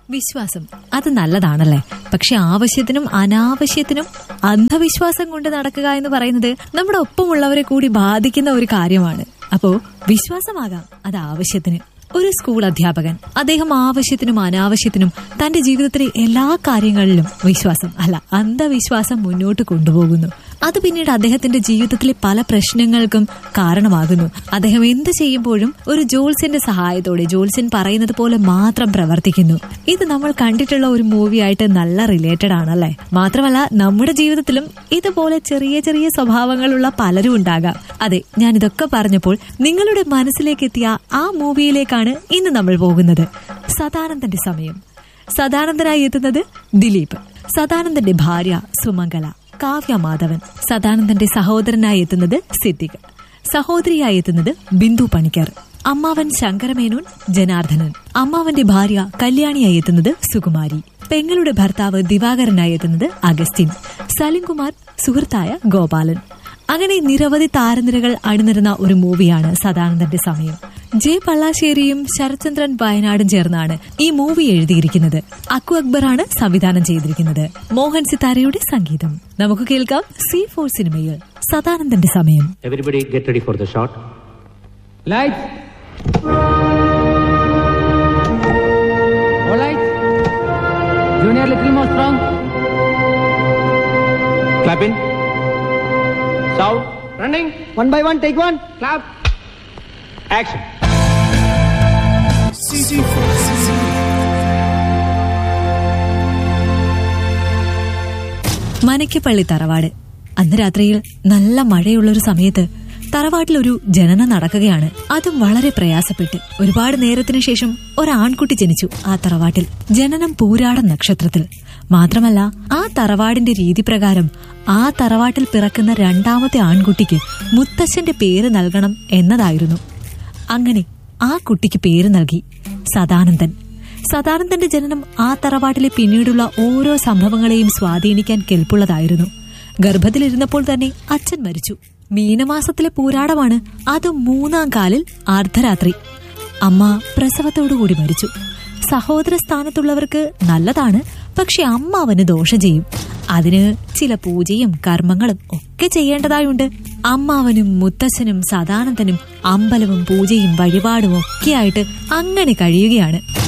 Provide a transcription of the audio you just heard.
വിശ്വാസം അത് നല്ലതാണല്ലേ പക്ഷെ ആവശ്യത്തിനും അനാവശ്യത്തിനും അന്ധവിശ്വാസം കൊണ്ട് നടക്കുക എന്ന് പറയുന്നത് നമ്മുടെ ഒപ്പമുള്ളവരെ കൂടി ബാധിക്കുന്ന ഒരു കാര്യമാണ് അപ്പോ വിശ്വാസമാകാം അത് ആവശ്യത്തിന് ഒരു സ്കൂൾ അധ്യാപകൻ അദ്ദേഹം ആവശ്യത്തിനും അനാവശ്യത്തിനും തന്റെ ജീവിതത്തിലെ എല്ലാ കാര്യങ്ങളിലും വിശ്വാസം അല്ല അന്ധവിശ്വാസം മുന്നോട്ട് കൊണ്ടുപോകുന്നു അത് പിന്നീട് അദ്ദേഹത്തിന്റെ ജീവിതത്തിലെ പല പ്രശ്നങ്ങൾക്കും കാരണമാകുന്നു അദ്ദേഹം എന്ത് ചെയ്യുമ്പോഴും ഒരു ജോൾസിന്റെ സഹായത്തോടെ ജോൾസിൻ പറയുന്നത് പോലെ മാത്രം പ്രവർത്തിക്കുന്നു ഇത് നമ്മൾ കണ്ടിട്ടുള്ള ഒരു മൂവിയായിട്ട് നല്ല റിലേറ്റഡ് ആണല്ലേ മാത്രമല്ല നമ്മുടെ ജീവിതത്തിലും ഇതുപോലെ ചെറിയ ചെറിയ സ്വഭാവങ്ങളുള്ള പലരും ഉണ്ടാകാം അതെ ഞാൻ ഇതൊക്കെ പറഞ്ഞപ്പോൾ നിങ്ങളുടെ മനസ്സിലേക്ക് എത്തിയ ആ മൂവിയിലേക്കാണ് ഇന്ന് നമ്മൾ പോകുന്നത് സദാനന്ദന്റെ സമയം സദാനന്ദനായി എത്തുന്നത് ദിലീപ് സദാനന്ദന്റെ ഭാര്യ സുമംഗല കാവ്യ മാധവൻ സദാനന്ദന്റെ സഹോദരനായി എത്തുന്നത് സിദ്ദിഖ് സഹോദരിയായി എത്തുന്നത് ബിന്ദു പണിക്കർ അമ്മാവൻ ശങ്കരമേനോൻ ജനാർദ്ദനൻ അമ്മാവന്റെ ഭാര്യ കല്യാണിയായി എത്തുന്നത് സുകുമാരി പെങ്ങളുടെ ഭർത്താവ് ദിവാകരനായി എത്തുന്നത് അഗസ്റ്റിൻ സലിംകുമാർ സുഹൃത്തായ ഗോപാലൻ അങ്ങനെ നിരവധി താരനിരകൾ അണിനിരുന്ന ഒരു മൂവിയാണ് സദാനന്ദന്റെ സമയം ജെ പള്ളാശ്ശേരിയും ശരത്ചന്ദ്രൻ വയനാടും ചേർന്നാണ് ഈ മൂവി എഴുതിയിരിക്കുന്നത് അക്കു അക്ബറാണ് സംവിധാനം ചെയ്തിരിക്കുന്നത് മോഹൻ സിത്താരയുടെ സംഗീതം നമുക്ക് കേൾക്കാം സി ഫോർ സിനിമയിൽ സദാനന്ദന്റെ സമയം Everybody get ready for the shot. Lights. All right. Junior, little more strong. Clap in. Sound. Running. One by one, take one. Clap. Action. മനയ്ക്കപ്പള്ളി തറവാട് അന്ന് രാത്രിയിൽ നല്ല മഴയുള്ളൊരു സമയത്ത് തറവാട്ടിൽ ഒരു ജനനം നടക്കുകയാണ് അതും വളരെ പ്രയാസപ്പെട്ട് ഒരുപാട് നേരത്തിനു ശേഷം ഒരാൺകുട്ടി ജനിച്ചു ആ തറവാട്ടിൽ ജനനം പൂരാട നക്ഷത്രത്തിൽ മാത്രമല്ല ആ തറവാടിന്റെ രീതിപ്രകാരം ആ തറവാട്ടിൽ പിറക്കുന്ന രണ്ടാമത്തെ ആൺകുട്ടിക്ക് മുത്തശ്ശന്റെ പേര് നൽകണം എന്നതായിരുന്നു അങ്ങനെ ആ കുട്ടിക്ക് പേര് നൽകി സദാനന്ദൻ സദാനന്ദന്റെ ജനനം ആ തറവാട്ടിലെ പിന്നീടുള്ള ഓരോ സംഭവങ്ങളെയും സ്വാധീനിക്കാൻ കെൽപ്പുള്ളതായിരുന്നു ഗർഭത്തിലിരുന്നപ്പോൾ തന്നെ അച്ഛൻ മരിച്ചു മീനമാസത്തിലെ പൂരാടമാണ് അത് മൂന്നാം കാലിൽ അർദ്ധരാത്രി അമ്മ പ്രസവത്തോടുകൂടി മരിച്ചു സഹോദര സ്ഥാനത്തുള്ളവർക്ക് നല്ലതാണ് പക്ഷെ അമ്മ അവന് ദോഷം ചെയ്യും അതിന് ചില പൂജയും കർമ്മങ്ങളും ഒക്കെ ചെയ്യേണ്ടതായുണ്ട് അമ്മാവനും മുത്തച്ഛനും സദാനന്ദനും അമ്പലവും പൂജയും വഴിപാടും ഒക്കെയായിട്ട് അങ്ങനെ കഴിയുകയാണ്